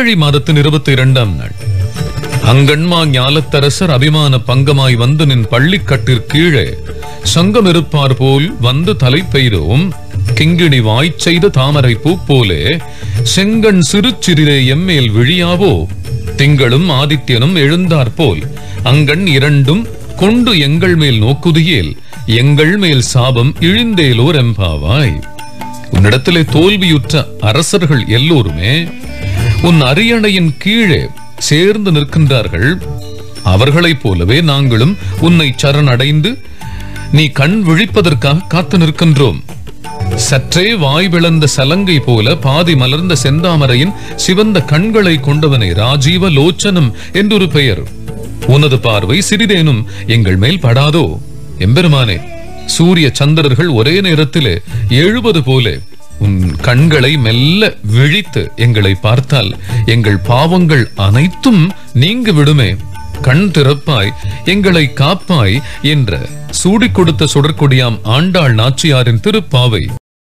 மார்கழி மாதத்தின் இருபத்தி இரண்டாம் நாள் அங்கண்மா ஞாலத்தரசர் அபிமான பங்கமாய் வந்து நின் பள்ளிக்கட்டிற் கீழே சங்கம் இருப்பார் போல் வந்து தலை பெய்தோம் கிங்கிணி வாய்ச் செய்த தாமரை பூ போலே செங்கண் சிறு சிறிதே எம்மேல் விழியாவோ திங்களும் ஆதித்யனும் எழுந்தார் போல் அங்கண் இரண்டும் கொண்டு எங்கள் மேல் நோக்குதியேல் எங்கள் மேல் சாபம் இழிந்தேலோர் எம்பாவாய் உன்னிடத்திலே தோல்வியுற்ற அரசர்கள் எல்லோருமே உன் அரியணையின் கீழே சேர்ந்து நிற்கின்றார்கள் அவர்களைப் போலவே நாங்களும் உன்னை சரணடைந்து நீ கண் விழிப்பதற்காக காத்து நிற்கின்றோம் சற்றே வாய் விளந்த சலங்கை போல பாதி மலர்ந்த செந்தாமரையின் சிவந்த கண்களை கொண்டவனே ராஜீவ லோச்சனம் என்றொரு பெயர் உனது பார்வை சிறிதேனும் எங்கள் மேல் படாதோ எம்பெருமானே சூரிய சந்திரர்கள் ஒரே நேரத்திலே எழுவது போல உன் கண்களை மெல்ல விழித்து எங்களை பார்த்தால் எங்கள் பாவங்கள் அனைத்தும் நீங்கி விடுமே கண் திறப்பாய் எங்களை காப்பாய் என்ற சூடிக் கொடுத்த சுடற்கொடியாம் ஆண்டாள் நாச்சியாரின் திருப்பாவை